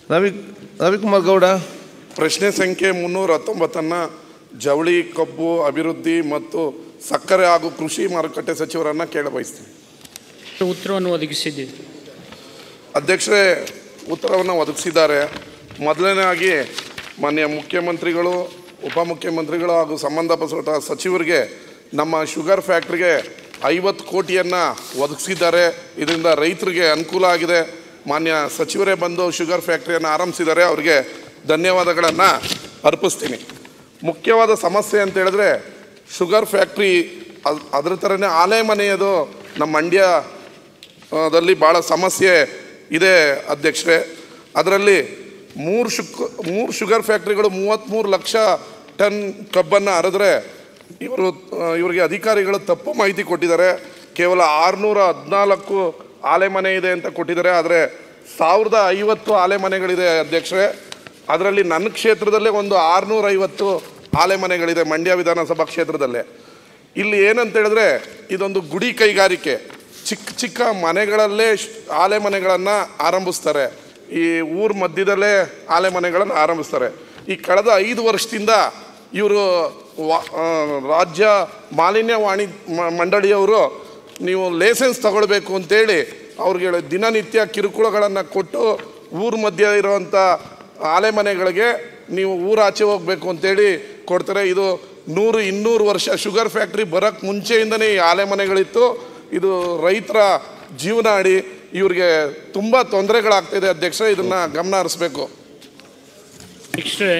ರವಿ ರವಿಕುಮಾರ್ ಗೌಡ ಪ್ರಶ್ನೆ ಸಂಖ್ಯೆ ಮುನ್ನೂರ ಹತ್ತೊಂಬತ್ತನ್ನು ಜವಳಿ ಕಬ್ಬು ಅಭಿವೃದ್ಧಿ ಮತ್ತು ಸಕ್ಕರೆ ಹಾಗೂ ಕೃಷಿ ಮಾರುಕಟ್ಟೆ ಸಚಿವರನ್ನು ಕೇಳಬಯಸ್ತೀನಿ ಉತ್ತರವನ್ನು ಒದಗಿಸಿದ್ದೀವಿ ಅಧ್ಯಕ್ಷರೇ ಉತ್ತರವನ್ನು ಒದಗಿಸಿದ್ದಾರೆ ಮೊದಲನೇದಾಗಿ ಮಾನ್ಯ ಮುಖ್ಯಮಂತ್ರಿಗಳು ಉಪಮುಖ್ಯಮಂತ್ರಿಗಳು ಹಾಗೂ ಸಂಬಂಧಪಟ್ಟ ಸಚಿವರಿಗೆ ನಮ್ಮ ಶುಗರ್ ಫ್ಯಾಕ್ಟ್ರಿಗೆ ಐವತ್ತು ಕೋಟಿಯನ್ನು ಒದಗಿಸಿದ್ದಾರೆ ಇದರಿಂದ ರೈತರಿಗೆ ಅನುಕೂಲ ಆಗಿದೆ ಮಾನ್ಯ ಸಚಿವರೇ ಬಂದು ಶುಗರ್ ಫ್ಯಾಕ್ಟ್ರಿಯನ್ನು ಆರಂಭಿಸಿದ್ದಾರೆ ಅವರಿಗೆ ಧನ್ಯವಾದಗಳನ್ನು ಅರ್ಪಿಸ್ತೀನಿ ಮುಖ್ಯವಾದ ಸಮಸ್ಯೆ ಅಂತ ಹೇಳಿದ್ರೆ ಶುಗರ್ ಫ್ಯಾಕ್ಟ್ರಿ ಅದ್- ಅದ್ರ ಥರನೇ ಆಲೆ ಮನೆಯದು ನಮ್ಮ ಮಂಡ್ಯ ಆ, ದಲ್ಲಿ ಭಾಳ ಸಮಸ್ಯೆ ಇದೆ ಅಧ್ಯಕ್ಷರೇ ಅದರಲ್ಲಿ ಮೂರು ಶುಕ್ ಮೂರು ಶುಗರ್ ಫ್ಯಾಕ್ಟ್ರಿಗಳು ಮೂವತ್ತ್ಮೂರು ಲಕ್ಷ ಟನ್ ಕಬ್ಬನ್ನು ಹರಿದ್ರೆ ಇವರು ಆ, ಇವರಿಗೆ ಅಧಿಕಾರಿಗಳು ತಪ್ಪು ಮಾಹಿತಿ ಕೊಟ್ಟಿದ್ದಾರೆ ಕೇವಲ ಆರುನೂರ ಹದಿನಾಲ್ಕು ಆಲೆಮನೆ ಇದೆ ಅಂತ ಕೊಟ್ಟಿದ್ದಾರೆ ಆದರೆ ಸಾವಿರದ ಐವತ್ತು ಆಲೆಮನೆಗಳಿದೆ ಅಧ್ಯಕ್ಷರೇ ಅದರಲ್ಲಿ ನನ್ನ ಕ್ಷೇತ್ರದಲ್ಲೇ ಒಂದು ಆರುನೂರ ಐವತ್ತು ಆಲೆಮನೆಗಳಿದೆ ಮಂಡ್ಯ ವಿಧಾನಸಭಾ ಕ್ಷೇತ್ರದಲ್ಲೇ ಇಲ್ಲಿ ಏನಂತ ಹೇಳಿದ್ರೆ ಇದೊಂದು ಗುಡಿ ಕೈಗಾರಿಕೆ ಚಿಕ್ಕ ಚಿಕ್ಕ ಮನೆಗಳಲ್ಲೇ ಶ್- ಆಲೆ ಮನೆಗಳನ್ನು ಆರಂಭಿಸ್ತಾರೆ ಈ ಊರ ಮಧ್ಯದಲ್ಲೇ ಆಲೆ ಮನೆಗಳನ್ನು ಆರಂಭಿಸ್ತಾರೆ ಈ ಕಳೆದ ಐದು ವರ್ಷದಿಂದ ಇವರು ರಾಜ್ಯ ಮಾಲಿನ್ಯ ವಾಣಿ ಮ- ಮಂಡಳಿಯವರು ನೀವು ಲೈಸೆನ್ಸ್ ತಗೊಳ್ಬೇಕು ಅಂತೇಳಿ ಅವ್ರಿಗೆ ದಿನನಿತ್ಯ ಕಿರುಕುಳಗಳನ್ನು ಕೊಟ್ಟು ಊರ ಮಧ್ಯೆ ಇರುವಂಥ ಆಲೆ ಮನೆಗಳಿಗೆ ನೀವು ಊರಾಚೆ ಹೋಗಬೇಕು ಅಂತೇಳಿ ಕೊಡ್ತಾರೆ ಇದು ನೂರು ಇನ್ನೂರು ವರ್ಷ ಶುಗರ್ ಫ್ಯಾಕ್ಟ್ರಿ ಬರೋಕ್ಕೆ ಮುಂಚೆಯಿಂದನೇ ಈ ಆಲೆ ಮನೆಗಳಿತ್ತು ಇದು ರೈತರ ಜೀವನ ಅಡಿ ಇವ್ರಿಗೆ ತುಂಬ ತೊಂದರೆಗಳಾಗ್ತಿದೆ ಅಧ್ಯಕ್ಷ ಇದನ್ನು ಗಮನ ಹರಿಸ್ಬೇಕು ಅಧ್ಯಕ್ಷರೇ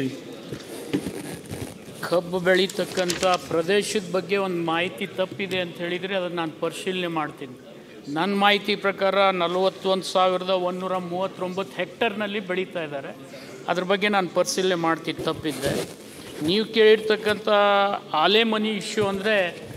ಕಬ್ಬು ಬೆಳೀತಕ್ಕಂಥ ಪ್ರದೇಶದ ಬಗ್ಗೆ ಒಂದು ಮಾಹಿತಿ ತಪ್ಪಿದೆ ಅಂತ ಹೇಳಿದರೆ ಅದನ್ನು ನಾನು ಪರಿಶೀಲನೆ ಮಾಡ್ತೀನಿ ನನ್ನ ಮಾಹಿತಿ ಪ್ರಕಾರ ನಲವತ್ತೊಂದು ಸಾವಿರದ ಒಂದೂರ ಮೂವತ್ತೊಂಬತ್ತು ಹೆಕ್ಟರ್ನಲ್ಲಿ ಬೆಳೀತಾ ಇದ್ದಾರೆ ಅದ್ರ ಬಗ್ಗೆ ನಾನು ಪರಿಶೀಲನೆ ಮಾಡ್ತೀನಿ ತಪ್ಪಿದ್ದೆ ನೀವು ಕೇಳಿರ್ತಕ್ಕಂಥ ಆಲೆ ಮನಿ ಇಶ್ಯೂ ಅಂದರೆ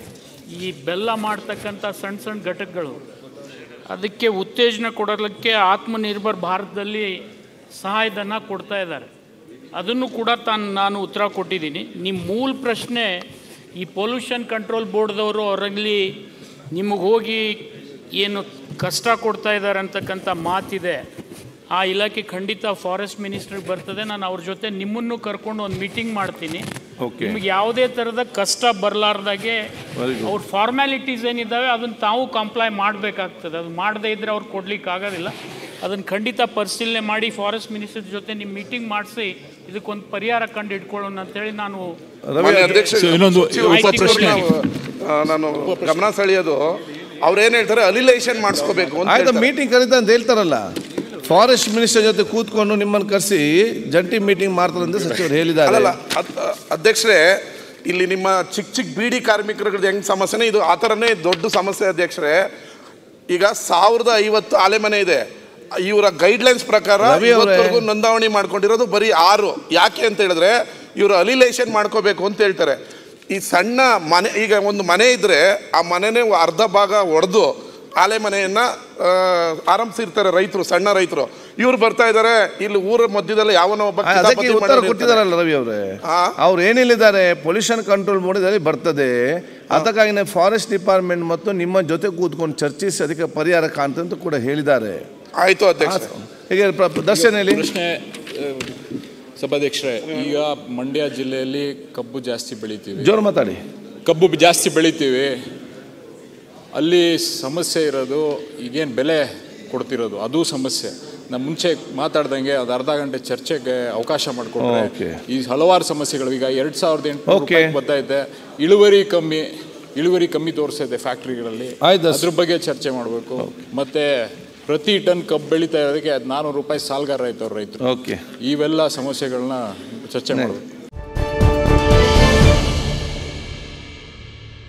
ಈ ಬೆಲ್ಲ ಮಾಡ್ತಕ್ಕಂಥ ಸಣ್ಣ ಸಣ್ಣ ಘಟಕಗಳು ಅದಕ್ಕೆ ಉತ್ತೇಜನ ಕೊಡಲಿಕ್ಕೆ ಆತ್ಮನಿರ್ಭರ್ ಭಾರತದಲ್ಲಿ ಸಹಾಯಧನ ಕೊಡ್ತಾ ಇದ್ದಾರೆ ಅದನ್ನು ಕೂಡ ತಾನು ನಾನು ಉತ್ತರ ಕೊಟ್ಟಿದ್ದೀನಿ ನಿಮ್ಮ ಮೂಲ ಪ್ರಶ್ನೆ ಈ ಪೊಲ್ಯೂಷನ್ ಕಂಟ್ರೋಲ್ ಬೋರ್ಡ್ದವರು ಅವರಲ್ಲಿ ನಿಮಗೆ ಹೋಗಿ ಏನು ಕಷ್ಟ ಕೊಡ್ತಾ ಇದ್ದಾರೆ ಅಂತಕ್ಕಂಥ ಮಾತಿದೆ ಆ ಇಲಾಖೆ ಖಂಡಿತ ಫಾರೆಸ್ಟ್ ಮಿನಿಸ್ಟ್ರಿಗೆ ಬರ್ತದೆ ನಾನು ಅವ್ರ ಜೊತೆ ನಿಮ್ಮನ್ನು ಕರ್ಕೊಂಡು ಒಂದು ಮೀಟಿಂಗ್ ಮಾಡ್ತೀನಿ Okay. ನಿಮಗೆ ಯಾವುದೇ ಥರದ ಕಷ್ಟ ಬರಲಾರ್ದಾಗೆ Very good. ಅವ್ರ ಫಾರ್ಮ್ಯಾಲಿಟೀಸ್ ಏನಿದ್ದಾವೆ ಅದನ್ನು ತಾವು ಕಂಪ್ಲೈ ಮಾಡಬೇಕಾಗ್ತದೆ ಅದು ಮಾಡದೇ ಇದ್ದರೆ ಅವ್ರು ಕೊಡ್ಲಿಕ್ಕೆ ಆಗೋದಿಲ್ಲ ಅದನ್ನು ಖಂಡಿತ ಪರಿಶೀಲನೆ ಮಾಡಿ ಫಾರೆಸ್ಟ್ ಮಿನಿಸ್ಟರ್ ಜೊತೆ ನಿಮ್ಮ ಮೀಟಿಂಗ್ ಮಾಡಿಸಿ ಇದಕ್ಕೊಂದು ಪರಿಹಾರ ಕಂಡು ಇಟ್ಕೊಳ್ಳೋಣ ಅಂತೇಳಿ ನಾನು ರವಿ ಮಾನ್ಯ ಅಧ್ಯಕ್ಷ ಸೊ ಇನ್ನೊಂದು ಸಚಿವರು ಉಪ ಪ್ರಶ್ನೆ. ಆ, ನಾನು ಗಮನ ಸೆಳೆಯೋದು ಅವ್ರೇನು ಹೇಳ್ತಾರೆ ಅಲಿಲೇಷನ್ ಮಾಡಿಸ್ಕೋಬೇಕು ಅಂತ ಆಯ್ತು ಹೇಳ್ತಾರೆ. ಮೀಟಿಂಗ್ ಕರೀತಾ ಅಂತ ಹೇಳ್ತಾರಲ್ಲ ಫಾರೆಸ್ಟ್ ಮಿನಿಸ್ಟರ್ ಜೊತೆ ಕೂತ್ಕೊಂಡು ನಿಮ್ಮನ್ನು ಕರೆಸಿ ಜಂಟಿ ಮೀಟಿಂಗ್ ಮಾಡ್ತಾರೆ ಅಂತ ಸಚಿವರು ಹೇಳಿದ್ದಾರೆ ಅಲ್ಲಲ್ಲ ಅದ್- ಅಧ್ಯಕ್ಷರೇ ಇಲ್ಲಿ ನಿಮ್ಮ ಚಿಕ್ಕ ಚಿಕ್ಕ ಬೀಡಿ ಕಾರ್ಮಿಕರುಗಳಿಗೆ ಹೆಂಗ್ ಸಮಸ್ಯೆನೇ ಇದು ಆ ಥರನೇ ದೊಡ್ಡ ಸಮಸ್ಯೆ ಅಧ್ಯಕ್ಷರೇ ಈಗ ಸಾವಿರದ ಐವತ್ತು ಆಲೆ ಮನೆ ಇದೆ ಇವರ ಗೈಡ್ಲೈನ್ಸ್ ಪ್ರಕಾರ ರವಿ ಅವರೇ. ಇವತ್ತವರೆಗೂ ನೋಂದಾವಣಿ ಮಾಡ್ಕೊಂಡಿರೋದು ಬರೀ ಆರು ಯಾಕೆ ಅಂತ ಹೇಳಿದ್ರೆ ಇವರು ಅಲಿಲೇಷನ್ ಮಾಡ್ಕೋಬೇಕು ಅಂತ ಹೇಳ್ತಾರೆ ಈ ಸಣ್ಣ ಮನೆ ಈಗ ಒಂದು ಮನೆ ಇದ್ರೆ ಆ ಮನೆನೇ ಅರ್ಧ ಭಾಗ ಒಡೆದು ಆಲೆ ಮನೆಯನ್ನ ಆ, ಆರಂಭಿಸಿರ್ತಾರೆ ರೈತರು ಸಣ್ಣ ರೈತರು ಇವ್ರು ಬರ್ತಾ ಇದ್ದಾರೆ ಇಲ್ಲಿ ಊರ ಮಧ್ಯದಲ್ಲಿ ಯಾವನೋ ಒಬ್ಬ ಆ, ಅದಕ್ಕೆ ಕಿತಾಪತಿ ಉತ್ತರ ಮಾಡೋರು ಇರ್ತಾರೆ. ಕೊಟ್ಟಿದ್ದಾರಲ್ಲ ರವಿ ಅವರೇ ಆ? ಅವ್ರು ಏನ್ ಹೇಳಿದ್ದಾರೆ ಪೊಲ್ಯೂಷನ್ ಕಂಟ್ರೋಲ್ ಮಾಡಿದರೆ ಬರ್ತದೆ ಅದಕ್ಕಾಗಿ ಫಾರೆಸ್ಟ್ ಡಿಪಾರ್ಟ್ಮೆಂಟ್ ಮತ್ತು ನಿಮ್ಮ ಜೊತೆ ಕೂತ್ಕೊಂಡು ಚರ್ಚಿಸಿ ಅದಕ್ಕೆ ಪರಿಹಾರ ಕಾಣ್ತದೆ ಅಂತ ಕೂಡ ಹೇಳಿದ್ದಾರೆ ಆಯ್ತು ಅಧ್ಯಕ್ಷ ಹೀಗೆ ಪ್ರ- ದರ್ಶನ್ ಹೇಳಿ ಪ್ರಶ್ನೆ ಆ, ಸಭಾಧ್ಯಕ್ಷರೇ ಈಗ ಮಂಡ್ಯ ಜಿಲ್ಲೆಯಲ್ಲಿ ಕಬ್ಬು ಜಾಸ್ತಿ ಬೆಳಿತೀವಿ ಜೋರು ಮಾತಾಡಿ ಕಬ್ಬು ಜಾಸ್ತಿ ಬೆಳಿತೀವಿ ಅಲ್ಲಿ ಸಮಸ್ಯೆ ಇರೋದು ಈಗೇನು ಬೆಲೆ ಕೊಡ್ತಿರೋದು ಅದು ಸಮಸ್ಯೆ ನಾನು ಮುಂಚೆ ಮಾತಾಡ್ದಂಗೆ ಅದು ಅರ್ಧ ಗಂಟೆ ಚರ್ಚೆಗೆ ಅವಕಾಶ ಮಾಡಿಕೊಟ್ರೆ Okay. ಈ ಹಲವಾರು ಸಮಸ್ಯೆಗಳು ಈಗ ಎರಡು ಸಾವಿರದ ಎಂಟು Okay. ಗೊತ್ತೈತೆ ಇಳುವರಿ ಕಮ್ಮಿ ಇಳುವರಿ ಕಮ್ಮಿ ತೋರಿಸೈತೆ ಫ್ಯಾಕ್ಟ್ರಿಗಳಲ್ಲಿ ಆಯ್ತು. ಅದ್ರ ಬಗ್ಗೆ ಚರ್ಚೆ ಮಾಡಬೇಕು ಮತ್ತೆ ಪ್ರತಿ ಟನ್ ಕಬ್ಬು ಬೆಳೀತಾ ಇರೋದಕ್ಕೆ ನಾನ್ನೂರು ರೂಪಾಯಿ ಸಾಲ್ಗಾರ ಆಯ್ತವ್ರು ರೈತರು ಓಕೆ ಇವೆಲ್ಲ ಸಮಸ್ಯೆಗಳನ್ನ ಚರ್ಚೆ ಮಾಡಬೇಕು